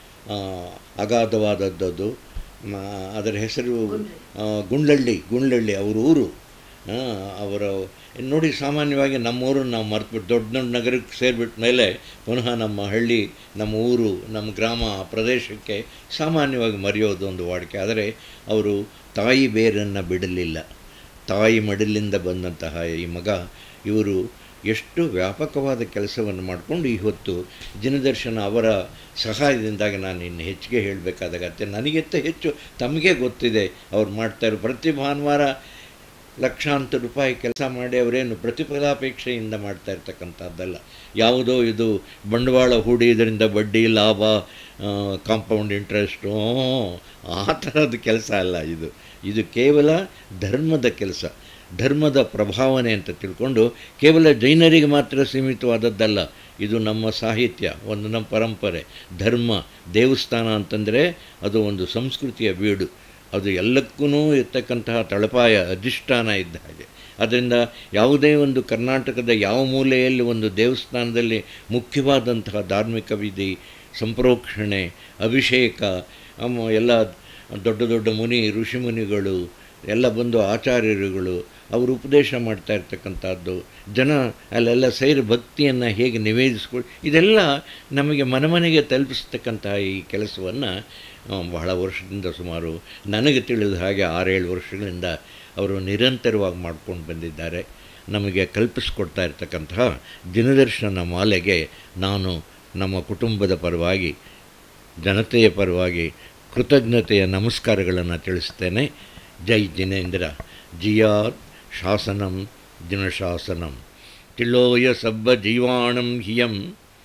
ಅಗಾಧವಾದದ್ದು ಅದರ ಹೆಸರು ಗುಂಡ್ಲಳ್ಳಿ ಗುಂಡ್ಲಳ್ಳಿ ಅವ್ರ ಊರು ಅವರ ನೋಡಿ ಸಾಮಾನ್ಯವಾಗಿ ನಮ್ಮೂರು ನಾವು ಮರೆತುಬಿಟ್ಟು ದೊಡ್ಡ ದೊಡ್ಡ ನಗರಕ್ಕೆ ಸೇರಿಬಿಟ್ಟ ಮೇಲೆ ಪುನಃ ನಮ್ಮ ಹಳ್ಳಿ ನಮ್ಮ ಊರು ನಮ್ಮ ಗ್ರಾಮ ಪ್ರದೇಶಕ್ಕೆ ಸಾಮಾನ್ಯವಾಗಿ ಮರೆಯೋದು ಒಂದು ವಾಡಿಕೆ ಆದರೆ ಅವರು ತಾಯಿ ಬೇರನ್ನು ಬಿಡಲಿಲ್ಲ ತಾಯಿ ಮಡಿಲಿಂದ ಬಂದಂತಹ ಈ ಮಗ ಇವರು ಎಷ್ಟು ವ್ಯಾಪಕವಾದ ಕೆಲಸವನ್ನು ಮಾಡಿಕೊಂಡು ಇವತ್ತು ದಿನದರ್ಶನ ಅವರ ಸಹಾಯದಿಂದಾಗಿ ನಾನು ಇನ್ನು ಹೆಚ್ಚಿಗೆ ಹೇಳಬೇಕಾದ ಅಗತ್ಯ ನನಗಿಂತ ಹೆಚ್ಚು ತಮಗೆ ಗೊತ್ತಿದೆ ಅವ್ರು ಮಾಡ್ತಾಯಿರೋ ಪ್ರತಿ ಭಾನುವಾರ ಲಕ್ಷಾಂತರ ರೂಪಾಯಿ ಕೆಲಸ ಮಾಡಿ ಅವರೇನು ಪ್ರತಿಫಲಾಪೇಕ್ಷೆಯಿಂದ ಮಾಡ್ತಾ ಇರ್ತಕ್ಕಂಥದ್ದಲ್ಲ ಯಾವುದೋ ಇದು ಬಂಡವಾಳ ಹೂಡಿ ಇದರಿಂದ ಬಡ್ಡಿ ಲಾಭ ಕಾಂಪೌಂಡ್ ಇಂಟ್ರೆಸ್ಟು ಆ ಥರದ ಕೆಲಸ ಅಲ್ಲ ಇದು ಇದು ಕೇವಲ ಧರ್ಮದ ಕೆಲಸ ಧರ್ಮದ ಪ್ರಭಾವನೆ ಅಂತ ತಿಳ್ಕೊಂಡು ಕೇವಲ ಜೈನರಿಗೆ ಮಾತ್ರ ಸೀಮಿತವಾದದ್ದಲ್ಲ ಇದು ನಮ್ಮ ಸಾಹಿತ್ಯ ಒಂದು ನಮ್ಮ ಪರಂಪರೆ ಧರ್ಮ ದೇವಸ್ಥಾನ ಅಂತಂದರೆ ಅದು ಒಂದು ಸಂಸ್ಕೃತಿಯ ಬೀಡು ಅದು ಎಲ್ಲಕ್ಕೂ ಇರ್ತಕ್ಕಂತಹ ತಳಪಾಯ ಅಧಿಷ್ಠಾನ ಇದ್ದ ಹಾಗೆ ಅದರಿಂದ ಯಾವುದೇ ಒಂದು ಕರ್ನಾಟಕದ ಯಾವ ಮೂಲೆಯಲ್ಲಿ ಒಂದು ದೇವಸ್ಥಾನದಲ್ಲಿ ಮುಖ್ಯವಾದಂತಹ ಧಾರ್ಮಿಕ ವಿಧಿ ಸಂಪ್ರೋಕ್ಷಣೆ ಅಭಿಷೇಕ ಎಲ್ಲ ದೊಡ್ಡ ದೊಡ್ಡ ಮುನಿ ಋಷಿಮುನಿಗಳು ಎಲ್ಲ ಬಂದು ಆಚಾರ್ಯರುಗಳು ಅವರು ಉಪದೇಶ ಮಾಡ್ತಾ ಇರ್ತಕ್ಕಂಥದ್ದು ಜನ ಅಲ್ಲೆಲ್ಲ ಸೇರಿ ಭಕ್ತಿಯನ್ನು ಹೇಗೆ ನಿವೇದಿಸ್ಕೊಳ್ ಇದೆಲ್ಲ ನಮಗೆ ಮನೆ ಮನೆಗೆ ತಲುಪಿಸ್ತಕ್ಕಂತಹ ಈ ಕೆಲಸವನ್ನು ಬಹಳ ವರ್ಷದಿಂದ ಸುಮಾರು ನನಗೆ ತಿಳಿದ ಹಾಗೆ ಆರೇಳು ವರ್ಷಗಳಿಂದ ಅವರು ನಿರಂತರವಾಗಿ ಮಾಡ್ಕೊಂಡು ಬಂದಿದ್ದಾರೆ ನಮಗೆ ಕಲ್ಪಿಸ್ಕೊಡ್ತಾ ಇರ್ತಕ್ಕಂತಹ ದಿನದರ್ಶನ ಮಾಲೆಗೆ ನಾನು ನಮ್ಮ ಕುಟುಂಬದ ಪರವಾಗಿ ಜನತೆಯ ಪರವಾಗಿ ಕೃತಜ್ಞತೆಯ ನಮಸ್ಕಾರಗಳನ್ನು ತಿಳಿಸ್ತೇನೆ ಜೈ ಜಿನೇಂದ್ರ ಜಿಯಾತ್ ಶಾಸನಂ ದಿನಶಾಸನಂ ತಿಳೋಯ ಸಬ್ಬ ಜೀವಾಣಂ ಹಿಯಂ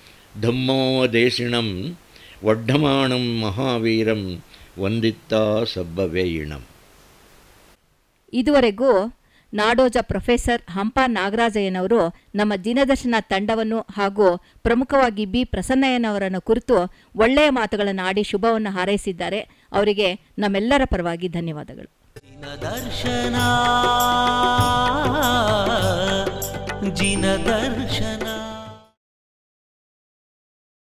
ಧಮ್ಮೋದೇಶಿಣಂ ವಡ್ಢಮಾಣಂ ಮಹಾವೀರಂ ವಂದಿತ್ತಾ ಸಬ್ಬವೇಯಿಣಂ ಇದುವರೆಗೂ ನಾಡೋಜ ಪ್ರೊಫೆಸರ್ ಹಂಪ ನಾಗರಾಜಯ್ಯನವರು ನಮ್ಮ ದಿನದರ್ಶನ ತಂಡವನ್ನು ಹಾಗೂ ಪ್ರಮುಖವಾಗಿ ಬಿ ಪ್ರಸನ್ನಯ್ಯನವರನ್ನು ಕುರಿತು ಒಳ್ಳೆಯ ಮಾತುಗಳನ್ನು ಆಡಿ ಶುಭವನ್ನು ಹಾರೈಸಿದ್ದಾರೆ ಅವರಿಗೆ ನಮ್ಮೆಲ್ಲರ ಪರವಾಗಿ ಧನ್ಯವಾದಗಳು ದರ್ಶನ ಜಿನ ದರ್ಶನ